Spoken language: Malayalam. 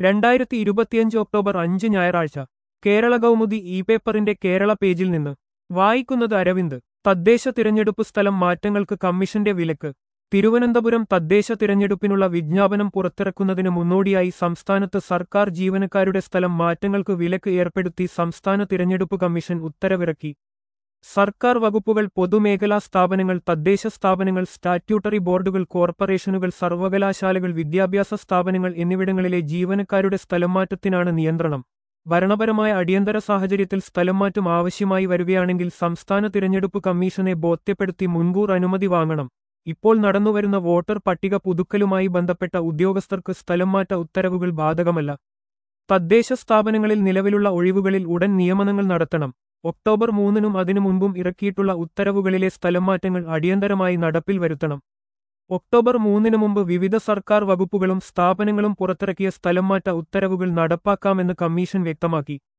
രണ്ടായിരത്തി ഇരുപത്തിയഞ്ച് ഒക്ടോബർ അഞ്ച് ഞായറാഴ്ച കേരള കൗമുദി ഇ പേപ്പറിന്റെ കേരള പേജിൽ നിന്ന് വായിക്കുന്നത് അരവിന്ദ് തദ്ദേശ തിരഞ്ഞെടുപ്പ് സ്ഥലം മാറ്റങ്ങൾക്ക് കമ്മീഷന്റെ വിലക്ക് തിരുവനന്തപുരം തദ്ദേശ തിരഞ്ഞെടുപ്പിനുള്ള വിജ്ഞാപനം പുറത്തിറക്കുന്നതിന് മുന്നോടിയായി സംസ്ഥാനത്ത് സർക്കാർ ജീവനക്കാരുടെ സ്ഥലം മാറ്റങ്ങൾക്ക് വിലക്ക് ഏർപ്പെടുത്തി സംസ്ഥാന തിരഞ്ഞെടുപ്പ് കമ്മീഷൻ ഉത്തരവിറക്കി സർക്കാർ വകുപ്പുകൾ പൊതുമേഖലാ സ്ഥാപനങ്ങൾ തദ്ദേശ സ്ഥാപനങ്ങൾ സ്റ്റാറ്റ്യൂട്ടറി ബോർഡുകൾ കോർപ്പറേഷനുകൾ സർവകലാശാലകൾ വിദ്യാഭ്യാസ സ്ഥാപനങ്ങൾ എന്നിവിടങ്ങളിലെ ജീവനക്കാരുടെ സ്ഥലംമാറ്റത്തിനാണ് നിയന്ത്രണം ഭരണപരമായ അടിയന്തര സാഹചര്യത്തിൽ സ്ഥലംമാറ്റം ആവശ്യമായി വരികയാണെങ്കിൽ സംസ്ഥാന തിരഞ്ഞെടുപ്പ് കമ്മീഷനെ ബോധ്യപ്പെടുത്തി മുൻകൂർ അനുമതി വാങ്ങണം ഇപ്പോൾ നടന്നുവരുന്ന വോട്ടർ പട്ടിക പുതുക്കലുമായി ബന്ധപ്പെട്ട ഉദ്യോഗസ്ഥർക്ക് സ്ഥലംമാറ്റ ഉത്തരവുകൾ ബാധകമല്ല തദ്ദേശ സ്ഥാപനങ്ങളിൽ നിലവിലുള്ള ഒഴിവുകളിൽ ഉടൻ നിയമനങ്ങൾ നടത്തണം ഒക്ടോബർ മൂന്നിനും അതിനു മുൻപും ഇറക്കിയിട്ടുള്ള ഉത്തരവുകളിലെ സ്ഥലംമാറ്റങ്ങൾ അടിയന്തരമായി നടപ്പിൽ വരുത്തണം ഒക്ടോബർ മൂന്നിന് മുമ്പ് വിവിധ സർക്കാർ വകുപ്പുകളും സ്ഥാപനങ്ങളും പുറത്തിറക്കിയ സ്ഥലംമാറ്റ ഉത്തരവുകൾ നടപ്പാക്കാമെന്ന് കമ്മീഷൻ വ്യക്തമാക്കി